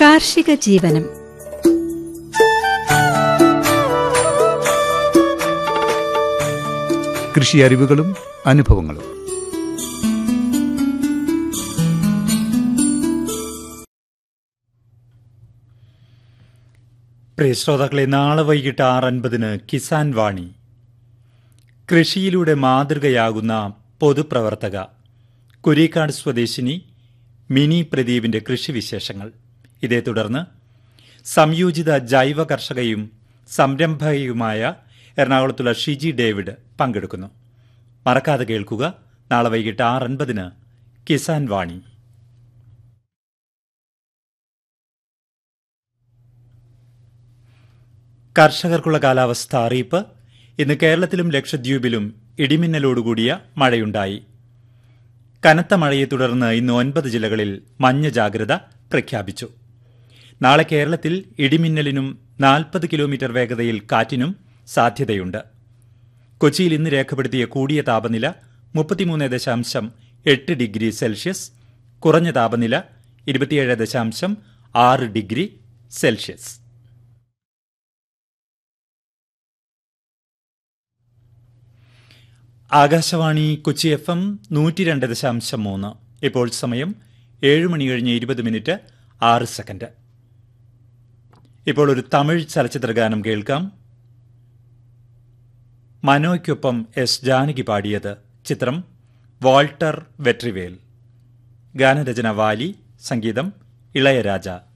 കാർഷിക ജീവനം കൃഷി അറിവുകളും അനുഭവങ്ങളും പ്രിയ ശ്രോതാക്കളെ നാളെ വൈകിട്ട് ആറ് അൻപതിന് കിസാൻ വാണി കൃഷിയിലൂടെ മാതൃകയാകുന്ന പൊതുപ്രവർത്തക കുരീക്കാട് സ്വദേശിനി മിനി പ്രദീപിന്റെ കൃഷിവിശേഷങ്ങൾ ഇതേ തുടർന്ന് സംയോജിത ജൈവ കർഷകയും സംരംഭകയുമായ എറണാകുളത്തുള്ള ഷിജി ഡേവിഡ് പങ്കെടുക്കുന്നു മറക്കാതെ കേൾക്കുക നാളെ വൈകിട്ട് ആറ് അൻപതിന് കിസാൻ വാണി കർഷകർക്കുള്ള കാലാവസ്ഥ അറിയിപ്പ് ഇന്ന് കേരളത്തിലും ലക്ഷദ്വീപിലും ഇടിമിന്നലോടുകൂടിയ മഴയുണ്ടായി കനത്ത മഴയെ തുടർന്ന് ഇന്ന് ഒൻപത് ജില്ലകളിൽ മഞ്ഞ ജാഗ്രത പ്രഖ്യാപിച്ചു നാളെ കേരളത്തിൽ ഇടിമിന്നലിനും നാൽപ്പത് കിലോമീറ്റർ വേഗതയിൽ കാറ്റിനും സാധ്യതയുണ്ട് കൊച്ചിയിൽ ഇന്ന് രേഖപ്പെടുത്തിയ കൂടിയ താപനില മുപ്പത്തിമൂന്ന് ദശാംശം എട്ട് ഡിഗ്രി സെൽഷ്യസ് കുറഞ്ഞ താപനില ഇരുപത്തിയേഴ് ദശാംശം ആറ് degree Celsius Akashvani Kochi F M നൂറ്റി രണ്ട് ദശാംശം മൂന്ന് ഇപ്പോൾ സമയം ഏഴ് മണി കഴിഞ്ഞ് ഇരുപത് മിനിറ്റ് ആറ് സെക്കൻഡ് ഇപ്പോൾ ഒരു തമിഴ് ചലച്ചിത്ര ഗാനം കേൾക്കാം മനോയ്ക്കൊപ്പം എസ് ജാനകി പാടിയത് ചിത്രം വാൾട്ടർ വെട്രിവേൽ ഗാനരചന വാലി സംഗീതം ഇളയരാജ